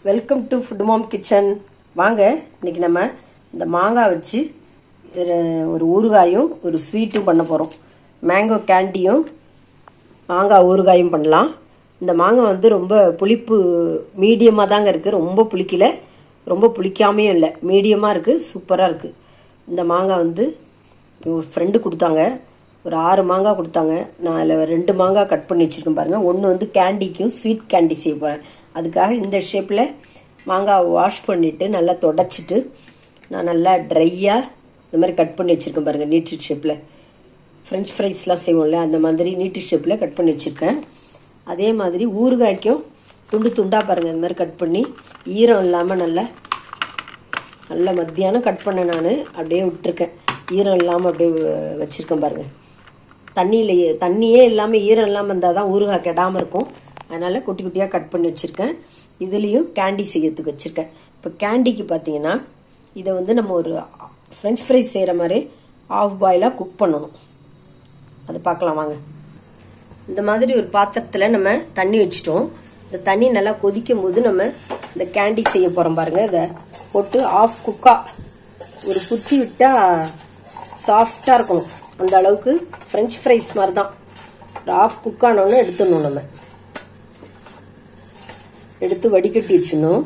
welcome to food mom kitchen வாங்க இன்னைக்கு நம்ம இந்த மாங்காய் வச்சு ஒரு ஒரு ஊறுகாயும் ஒரு ஸ்வீட்டும் பண்ண போகிறோம் மேங்கோ கேண்டியும் மாங்காய் ஊறுகாயும் பண்ணலாம் இந்த மாங்காய் வந்து ரொம்ப புளிப்பு மீடியமாக தாங்க இருக்குது ரொம்ப புளிக்கல ரொம்ப புளிக்காமையும் இல்லை மீடியமாக இருக்குது சூப்பராக இருக்குது இந்த மாங்காய் வந்து ஒரு ஃப்ரெண்டு கொடுத்தாங்க ஒரு ஆறு மாங்காய் கொடுத்தாங்க நான் அதில் ரெண்டு மாங்காய் கட் பண்ணி வச்சுருக்கேன் பாருங்கள் ஒன்று வந்து கேண்டிக்கும் ஸ்வீட் கேண்டி செய்ய போகிறேன் அதுக்காக இந்த ஷேப்பில் மாங்காய் வாஷ் பண்ணிவிட்டு நல்லா தொடச்சிட்டு நான் நல்லா ட்ரையாக இந்த மாதிரி கட் பண்ணி வச்சுருக்கேன் பாருங்கள் நீட்டு ஷேப்பில் ஃப்ரெஞ்ச் ஃப்ரைஸ்லாம் செய்வோம்ல அந்த மாதிரி நீட்டு ஷேப்பில் கட் பண்ணி வச்சுருக்கேன் அதே மாதிரி ஊறுகாய்க்கும் துண்டு துண்டாக பாருங்கள் இந்த மாதிரி கட் பண்ணி ஈரம் இல்லாமல் நல்லா நல்ல மத்தியானம் கட் பண்ண நான் அப்படியே விட்டுருக்கேன் ஈரம் இல்லாமல் அப்படியே வச்சுருக்கேன் பாருங்கள் தண்ணியிலேயே தண்ணியே இல்லாமல் ஈரம் இல்லாமல் இருந்தால் தான் ஊறுகாய் கெடாமல் இருக்கும் அதனால் குட்டி குட்டியாக கட் பண்ணி வச்சுருக்கேன் இதுலேயும் கேண்டி செய்யறதுக்கு வச்சுருக்கேன் இப்போ கேண்டிக்கு பார்த்தீங்கன்னா இதை வந்து நம்ம ஒரு ஃப்ரெஞ்ச் ஃப்ரைஸ் செய்கிற மாதிரி ஆஃப் பாயிலாக குக் பண்ணணும் அது பார்க்கலாம் வாங்க இந்த மாதிரி ஒரு பாத்திரத்தில் நம்ம தண்ணி வச்சுட்டோம் இந்த தண்ணி நல்லா கொதிக்கும் போது நம்ம இந்த கேண்டி செய்ய போகிறோம் பாருங்கள் இதை போட்டு ஆஃப் குக்காக ஒரு குத்தி விட்டால் சாஃப்டாக இருக்கணும் அந்த அளவுக்கு ஃப்ரெஞ்ச் ஃப்ரைஸ் மாதிரி தான் ஒரு ஆஃப் குக் ஆனோன்னு எடுத்துடணும் நம்ம எடுத்து வடிகட்டி வச்சிடணும்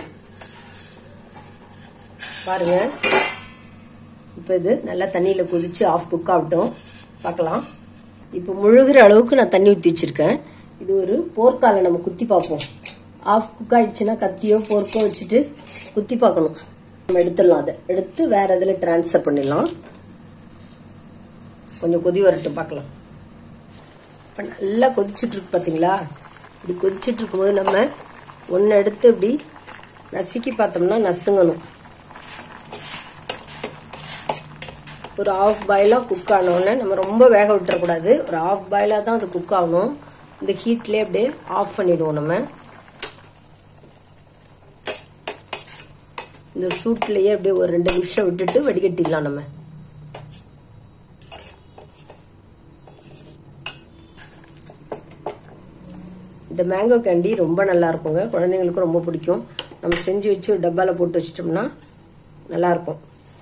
பாருங்க இப்போ இது நல்லா தண்ணியில் கொதிச்சு ஆஃப் குக் ஆகட்டும் பார்க்கலாம் இப்போ முழுகிற அளவுக்கு நான் தண்ணி ஊற்றி வச்சுருக்கேன் இது ஒரு போர்க்கால நம்ம குத்தி பார்ப்போம் ஆஃப் குக் ஆயிடுச்சுன்னா கத்தியோ போர்க்கோ வச்சுட்டு குத்தி பார்க்கணும் நம்ம எடுத்துடலாம் அதை எடுத்து வேற இதில் ட்ரான்ஸ்ஃபர் பண்ணிடலாம் கொஞ்சம் கொதி வரட்டும் பார்க்கலாம் இப்போ நல்லா கொதிச்சுட்டு இருக்கு பார்த்தீங்களா இப்படி கொதிச்சுட்டு இருக்கும்போது நம்ம ஒன்று எடுத்து இப்படி நசுக்கி பார்த்தோம்னா நசுங்கணும் ஒரு ஆஃப் பாயிலாக குக் ஆனோடனே நம்ம ரொம்ப வேக விட்டுறக்கூடாது ஒரு ஆஃப் பாயிலாக தான் அது குக் ஆகணும் இந்த ஹீட்லேயே அப்படியே ஆஃப் பண்ணிடுவோம் நம்ம இந்த சூட்லேயே அப்படியே ஒரு ரெண்டு நிமிஷம் விட்டுட்டு வடிகட்டிடலாம் நம்ம இந்த மேங்கோ கேண்டி ரொம்ப நல்லா இருக்குங்க குழந்தைங்களுக்கும் ரொம்ப பிடிக்கும் நம்ம செஞ்சு வச்சு ஒரு டப்பாவில் போட்டு வச்சிட்டோம்னா நல்லாயிருக்கும்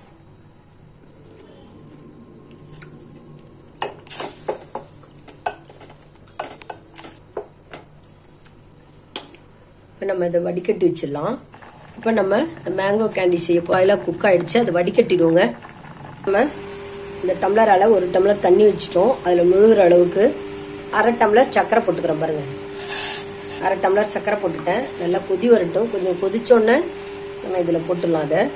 இப்போ நம்ம இதை வடிகட்டி வச்சிடலாம் இப்போ நம்ம இந்த மேங்கோ கேண்டி செய்ய பாயிலாக குக் ஆகிடுச்சு அதை வடிகட்டிடுவோங்க நம்ம இந்த டம்ளரால் ஒரு டம்ளர் தண்ணி வச்சுட்டோம் அதில் முழுகிற அளவுக்கு அரை டம்ளர் சர்க்கரை போட்டுக்கிறோம் பாருங்கள் அரை டம்ளர் சர்க்கரை போட்டுட்டேன் நல்லா கொதி வரட்டும் கொஞ்சம் கொதிச்சோன்னே நம்ம இதில் போட்டுடலாம் அதை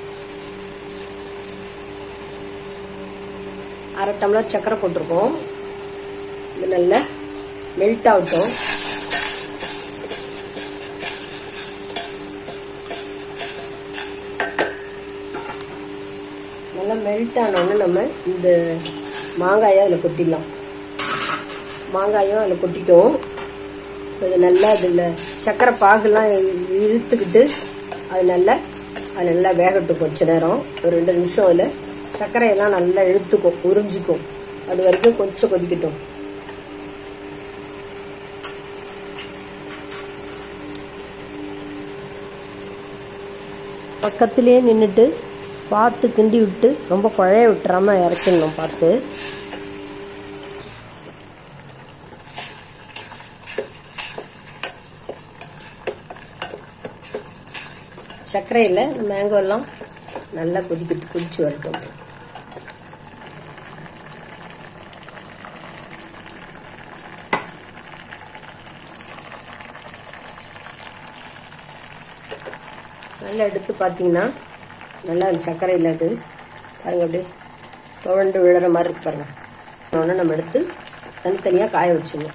அரை டம்ளர் சர்க்கரை போட்டிருக்கோம் இது நல்லா மெல்ட் ஆகட்டும் நல்லா மெல்ட் ஆனோன்னு நம்ம இந்த மாங்காயை அதில் கொட்டிடலாம் மாங்காயும் அதில் கொட்டிட்டோம் இது நல்லா அதில் சக்கரை பாகுலாம் இழுத்துக்கிட்டு அது நல்லா அது நல்லா வேகட்டும் கொஞ்ச நேரம் ஒரு ரெண்டு நிமிஷம் அதில் சர்க்கரையெல்லாம் நல்லா இழுத்துக்கும் உறிஞ்சிக்கும் அது வரைக்கும் கொஞ்சம் கொதிக்கட்டும் பக்கத்துலேயே நின்றுட்டு பார்த்து கிண்டி விட்டு ரொம்ப குழைய விட்டுறாம இறக்கிடணும் பார்த்து சர்க்கரையில் மேங்கோ எல்லாம் நல்லா கொதிக்கிட்டு கொதிச்சு வரட்டும் நல்லா எடுத்து பார்த்தீங்கன்னா நல்லா சர்க்கரையில் அது பாருங்க அப்படியே துவண்டு விழுற மாதிரி இருக்கு பாருங்க ஒன்று நம்ம எடுத்து தனித்தனியாக காய வச்சுக்கணும்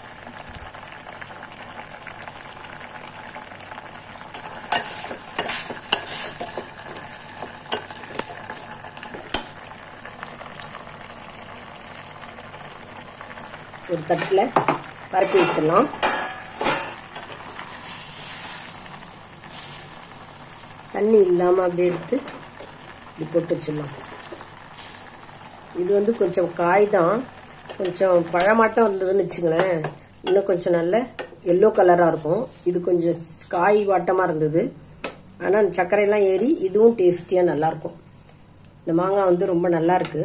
ஒரு தட்டில் பரப்பி விட்டுடலாம் தண்ணி இல்லாமல் அப்படியே எடுத்து இப்படி போட்டு வச்சிடலாம் இது வந்து கொஞ்சம் காய் தான் கொஞ்சம் பழமாட்டம் இருந்ததுன்னு வச்சுங்களேன் இன்னும் கொஞ்சம் நல்ல எல்லோ கலராக இருக்கும் இது கொஞ்சம் காய் வாட்டமாக இருந்தது ஆனால் அந்த சர்க்கரையெல்லாம் ஏறி இதுவும் டேஸ்டியாக நல்லாயிருக்கும் இந்த மாங்காய் வந்து ரொம்ப நல்லா இருக்கு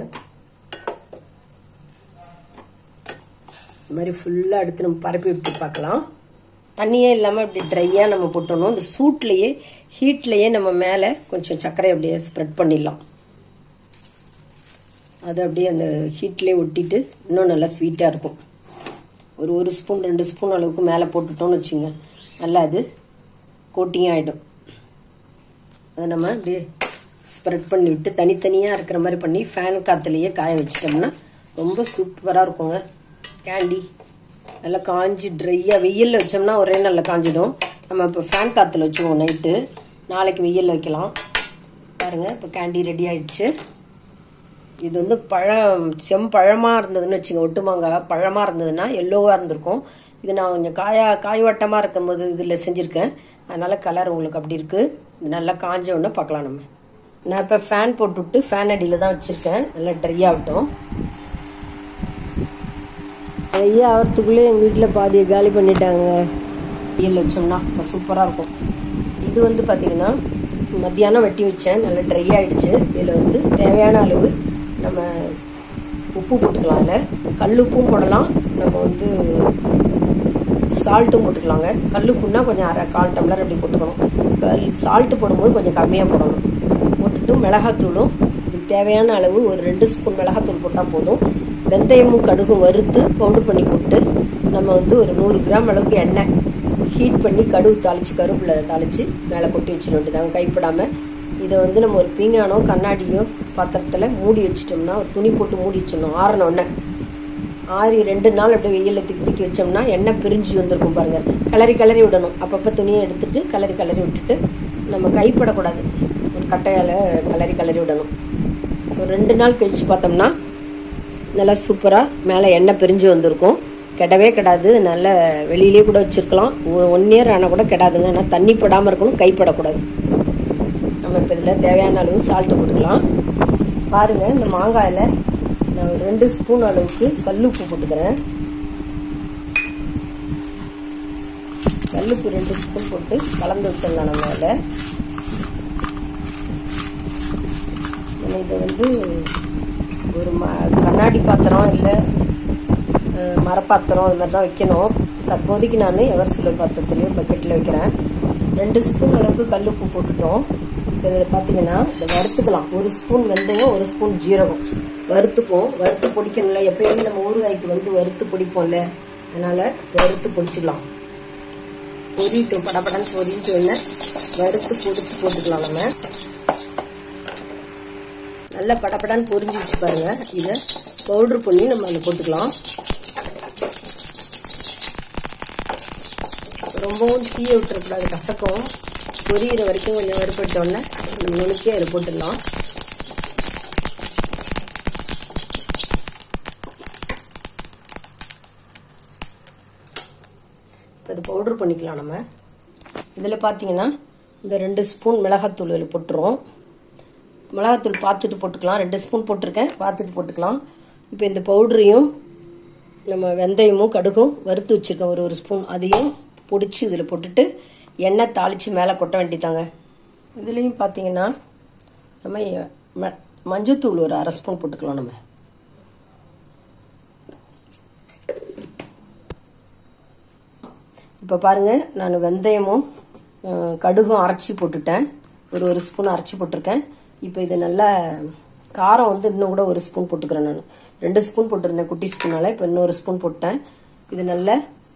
இந்த மாதிரி ஃபுல்லாக எடுத்து நம்ம பரப்பி விட்டு பார்க்கலாம் தண்ணியே இல்லாமல் இப்படி ட்ரையாக நம்ம போட்டணும் இந்த சூட்லேயே ஹீட்லேயே நம்ம மேலே கொஞ்சம் சர்க்கரை அப்படியே ஸ்ப்ரெட் பண்ணிடலாம் அது அப்படியே அந்த ஹீட்லேயே ஒட்டிட்டு இன்னும் நல்லா ஸ்வீட்டாக இருக்கும் ஒரு ஒரு ஸ்பூன் ரெண்டு ஸ்பூன் அளவுக்கு மேலே போட்டுட்டோம்னு வச்சுங்க நல்லா அது கோட்டிங் ஆகிடும் அதை நம்ம அப்படியே ஸ்ப்ரெட் பண்ணி விட்டு தனித்தனியாக இருக்கிற மாதிரி பண்ணி ஃபேன் காற்றுலையே காய வச்சிட்டோம்னா ரொம்ப சூப்பராக இருக்குங்க கேண்டி நல்லா காஞ்சி ட்ரையாக வெயிலில் வச்சோம்னா ஒரே நல்லா காஞ்சிடும் நம்ம இப்போ ஃபேன் காற்றுல வச்சுக்குவோம் நைட்டு நாளைக்கு வெயிலில் வைக்கலாம் பாருங்கள் இப்போ கேண்டி ரெடி ஆயிடுச்சு இது வந்து பழம் செம்பழமாக இருந்ததுன்னு வச்சுங்க ஒட்டு மாங்காய் பழமாக இருந்ததுன்னா எல்லோவாக இருந்திருக்கும் இது நான் கொஞ்சம் காயா காய்வட்டமாக இருக்கும்போது இதில் செஞ்சுருக்கேன் அதனால் கலர் உங்களுக்கு அப்படி இருக்குது இது நல்லா காஞ்ச உடனே பார்க்கலாம் நம்ம நான் இப்போ ஃபேன் போட்டுவிட்டு ஃபேன் அடியில் தான் வச்சுருக்கேன் நல்லா ட்ரை ஆகட்டும் ஐயா ஆகிறதுக்குள்ளே எங்கள் வீட்டில் பாதியை காலி பண்ணிட்டாங்க வெயில் வச்சோம்னா இப்போ சூப்பராக இருக்கும் இது வந்து பார்த்திங்கன்னா மத்தியானம் வெட்டி வச்சேன் நல்லா ட்ரை ஆகிடுச்சு இதில் வந்து தேவையான அளவு நம்ம உப்பு போட்டுக்கலாம் அதில் கல் உப்பும் போடலாம் நம்ம வந்து சால்ட்டும் போட்டுக்கலாங்க கல் உப்புன்னா கொஞ்சம் அரை கால் டம்ளர் அப்படி போட்டுக்கணும் கல் சால்ட்டு போடும்போது கொஞ்சம் கம்மியாக போடணும் போட்டுட்டு மிளகாத்தூளும் இதுக்கு தேவையான அளவு ஒரு ரெண்டு ஸ்பூன் மிளகாத்தூள் போட்டால் போதும் வெந்தயமும் கடுகும் வறுத்து பவுடர் பண்ணி போட்டு நம்ம வந்து ஒரு நூறு கிராம் அளவுக்கு எண்ணெய் ஹீட் பண்ணி கடுகு தாளித்து கருவேப்பிலை தாளித்து மேலே கொட்டி வச்சிட வேண்டியதாங்க கைப்படாமல் இதை வந்து நம்ம ஒரு பீங்கானோ கண்ணாடியோ பாத்திரத்தில் மூடி வச்சிட்டோம்னா ஒரு துணி போட்டு மூடி வச்சிடணும் ஆறினோடனே ஆறி ரெண்டு நாள் அப்படியே வெயிலில் திக்கி திக்கி வச்சோம்னா எண்ணெய் பிரிஞ்சு வந்திருக்கும் பாருங்கள் கிளறி கிளறி விடணும் அப்பப்போ துணியை எடுத்துட்டு கிளறி கிளறி விட்டுட்டு நம்ம கைப்படக்கூடாது ஒரு கட்டையால் கிளறி கிளறி விடணும் ஒரு ரெண்டு நாள் கழித்து பார்த்தோம்னா நல்லா சூப்பராக மேலே எண்ணெய் பிரிஞ்சு வந்திருக்கும் கெடவே கெடாது நல்ல வெளியிலே கூட வச்சுருக்கலாம் ஒன் இயர் ஆனால் கூட கெடாதுங்க ஆனால் தண்ணி படாமல் இருக்கணும் கைப்படக்கூடாது நம்ம இப்போ இதில் தேவையான அளவு சால்ட்டு போட்டுக்கலாம் பாருங்கள் இந்த மாங்காயில் நான் ஒரு ரெண்டு ஸ்பூன் அளவுக்கு கல்லுப்பு போட்டுக்கிறேன் கல்லுப்பு ரெண்டு ஸ்பூன் போட்டு கலந்து விட்டுடலாம் நம்ம அதில் நம்ம இதை வந்து ஒரு ம கண்ணாடி பாத்திரம் இல்லை மரப்பாத்திரம் அது மாதிரி தான் வைக்கணும் தற்போதைக்கு நான் எவர் சிலர் பாத்திரத்துலேயும் பக்கெட்டில் வைக்கிறேன் ரெண்டு ஸ்பூன் அளவுக்கு கல்லுப்பு போட்டுட்டோம் இதில் பார்த்தீங்கன்னா இதை வறுத்துக்கலாம் ஒரு ஸ்பூன் வெந்தயம் ஒரு ஸ்பூன் ஜீரகம் வறுத்துப்போம் வறுத்து பொடிக்கணும்ல எப்பயுமே நம்ம ஊறுகாய்க்கு வந்து வறுத்து பொடிப்போம்ல அதனால் வறுத்து பொடிச்சிக்கலாம் பொரிட்டும் படப்படன்னு பொரிட்டு வேணா வறுத்து பொடிச்சு போட்டுக்கலாம் நம்ம நல்லா படப்படான்னு பொரிஞ்சு வச்சு பாருங்க இதை பவுட்ரு பண்ணி நம்ம அதில் போட்டுக்கலாம் ரொம்பவும் தீய விட்டுறக்கூடாது கசக்கம் பொரியிற வரைக்கும் கொஞ்சம் வறுப்பட்டோன்னே நம்ம நுணுக்கி அதில் போட்டுடலாம் இப்போ இது பவுட்ரு பண்ணிக்கலாம் நம்ம இதில் பார்த்தீங்கன்னா இந்த ரெண்டு ஸ்பூன் மிளகாத்தூள் இதில் போட்டுருவோம் மிளகாத்தூள் பார்த்துட்டு போட்டுக்கலாம் ரெண்டு ஸ்பூன் போட்டிருக்கேன் பார்த்துட்டு போட்டுக்கலாம் இப்போ இந்த பவுடரையும் நம்ம வெந்தயமும் கடுகும் வறுத்து வச்சுருக்கோம் ஒரு ஒரு ஸ்பூன் அதையும் பொடிச்சு இதில் போட்டுட்டு எண்ணெய் தாளித்து மேலே கொட்ட வேண்டித்தாங்க இதுலேயும் பார்த்தீங்கன்னா நம்ம மஞ்சத்தூள் ஒரு அரை ஸ்பூன் போட்டுக்கலாம் நம்ம இப்போ பாருங்கள் நான் வெந்தயமும் கடுகும் அரைச்சி போட்டுட்டேன் ஒரு ஒரு ஸ்பூன் அரைச்சி போட்டிருக்கேன் இப்போ இது நல்லா காரம் வந்து இன்னும் கூட ஒரு ஸ்பூன் போட்டுக்கிறேன் நான் ரெண்டு ஸ்பூன் போட்டிருந்தேன் குட்டி ஸ்பூனால் இப்போ இன்னொரு ஸ்பூன் போட்டேன் இது நல்லா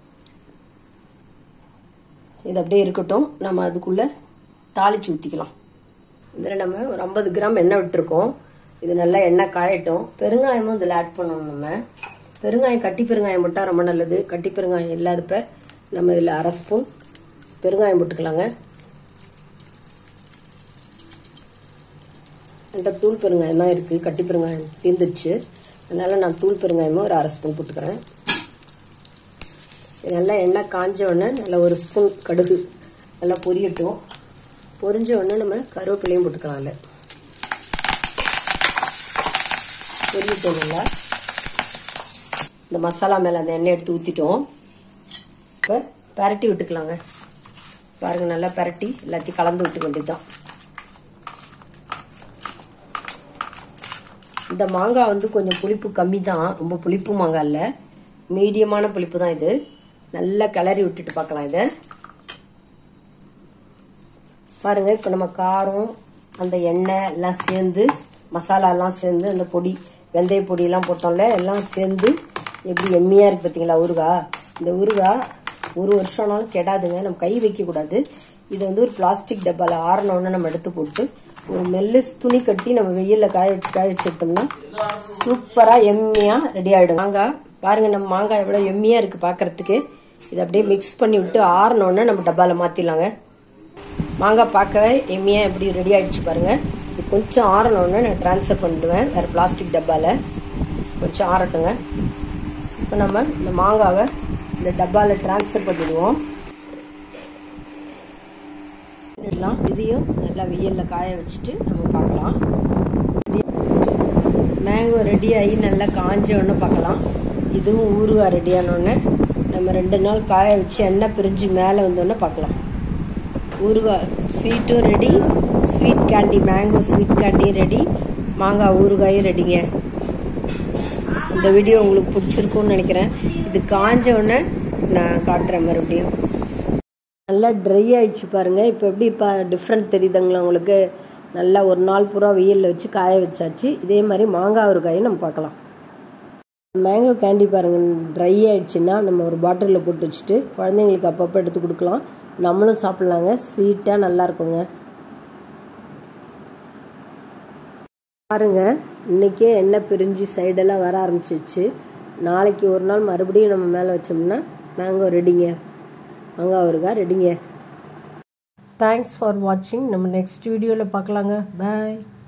இது அப்படியே இருக்கட்டும் நம்ம அதுக்குள்ளே தாளித்து ஊற்றிக்கலாம் இதில் நம்ம ஒரு ஐம்பது கிராம் எண்ணெய் விட்டுருக்கோம் இது நல்லா எண்ணெய் காயட்டும் பெருங்காயமும் இதில் ஆட் பண்ணணும் நம்ம பெருங்காயம் கட்டி பெருங்காயம் போட்டால் ரொம்ப நல்லது கட்டி பெருங்காயம் இல்லாதப்ப நம்ம இதில் அரை ஸ்பூன் பெருங்காயம் போட்டுக்கலாங்க என்கிட்ட தூள் பெருங்காயம் தான் இருக்குது கட்டி பெருங்காயம் தீர்ந்துருச்சு அதனால் நான் தூள் பெருங்காயமும் ஒரு அரை ஸ்பூன் போட்டுக்கிறேன் நல்லா எண்ணெய் காஞ்ச உடனே நல்லா ஒரு ஸ்பூன் கடுகு நல்லா பொரியட்டும் பொரிஞ்ச உடனே நம்ம கருவேப்பிலையும் போட்டுக்கலாம் அதில் பொரியட்டும் நல்லா இந்த மசாலா மேலே அந்த எண்ணெய் எடுத்து ஊற்றிட்டோம் இப்போ பரட்டி விட்டுக்கலாங்க பாருங்க நல்லா பரட்டி எல்லாத்தையும் கலந்து விட்டு வேண்டியதுதான் இந்த மாங்காய் வந்து கொஞ்சம் புளிப்பு கம்மி தான் ரொம்ப புளிப்பு மாங்காய் இல்லை மீடியமான புளிப்பு தான் இது நல்லா கிளறி விட்டுட்டு பார்க்கலாம் இதை பாருங்க இப்போ நம்ம காரம் அந்த எண்ணெய் எல்லாம் சேர்ந்து மசாலாலாம் சேர்ந்து அந்த பொடி வெந்தய பொடியெல்லாம் போட்டோம்ல எல்லாம் சேர்ந்து எப்படி எம்மியாக இருக்குது பார்த்தீங்களா ஊறுகாய் இந்த ஊறுகாய் ஒரு வருஷம் ஆனாலும் கெடாதுங்க நம்ம கை வைக்கக்கூடாது இதை வந்து ஒரு பிளாஸ்டிக் டப்பாவில் ஆறினோன்னு நம்ம எடுத்து போட்டு ஒரு மெல்லிஸ் துணி கட்டி நம்ம வெயிலில் காய வச்சு காய வச்சு எடுத்தோம்னா சூப்பராக எம்மியாக ரெடி ஆகிடும் மாங்காய் பாருங்க நம்ம மாங்காய் எவ்வளோ எம்மியாக இருக்குது பார்க்கறதுக்கு இதை அப்படியே மிக்ஸ் பண்ணி விட்டு ஆறினோன்னு நம்ம டப்பாவில் மாற்றிடலாங்க மாங்காய் பார்க்கவே எம்மியாக எப்படி ரெடி ஆகிடுச்சு பாருங்கள் இது கொஞ்சம் ஆறணுன்னு நான் ட்ரான்ஸ்ஃபர் பண்ணிடுவேன் வேறு பிளாஸ்டிக் டப்பாவில் கொஞ்சம் ஆறட்டுங்க இப்போ நம்ம இந்த மாங்காவை இந்த டப்பாவில் ட்ரான்ஸ்ஃபர் பண்ணிடுவோம் எல்லாம் இதையும் நல்லா வெயிலில் காய வச்சுட்டு நம்ம பார்க்கலாம் மேங்கோ ரெடி ஆகி நல்லா காஞ்சோன்னு பார்க்கலாம் இதுவும் ஊறுகாய் ரெடியானோடனே நம்ம ரெண்டு நாள் காய வச்சு எண்ணெய் பிரிஞ்சு மேலே வந்தோடனே பார்க்கலாம் ஊறுகாய் ஸ்வீட்டும் ready sweet candy mango sweet candy ready மாங்காய் ஊறுகாயும் ரெடிங்க இந்த வீடியோ உங்களுக்கு பிடிச்சிருக்கும்னு நினைக்கிறேன் இது காஞ்ச உடனே நான் காட்டுறேன் மறுபடியும் நல்லா ட்ரை ஆயிடுச்சு பாருங்கள் இப்போ எப்படி இப்போ டிஃப்ரெண்ட் தெரியுதுங்களா உங்களுக்கு நல்லா ஒரு நாள் பூரா வெயிலில் வச்சு காய வச்சாச்சு இதே மாதிரி மாங்காய் ஊறுகாயும் நம்ம பார்க்கலாம் மேங்கோ கேண்டி பாருங்கள் ட்ரை ஆயிடுச்சுன்னா நம்ம ஒரு பாட்டிலில் போட்டு வச்சுட்டு குழந்தைங்களுக்கு அப்பப்போ எடுத்து கொடுக்கலாம் நம்மளும் சாப்பிட்லாங்க ஸ்வீட்டாக நல்லா இருக்குங்க பாருங்க இன்றைக்கே எண்ணெய் பிரிஞ்சு சைடெல்லாம் வர ஆரம்பிச்சிச்சு நாளைக்கு ஒரு நாள் மறுபடியும் நம்ம மேலே வச்சோம்னா மேங்கோ ரெடிங்க மாங்காய் ஊறுகாய் ரெடிங்க தேங்க்ஸ் ஃபார் வாட்சிங் நம்ம நெக்ஸ்ட் வீடியோவில் பார்க்கலாங்க பாய்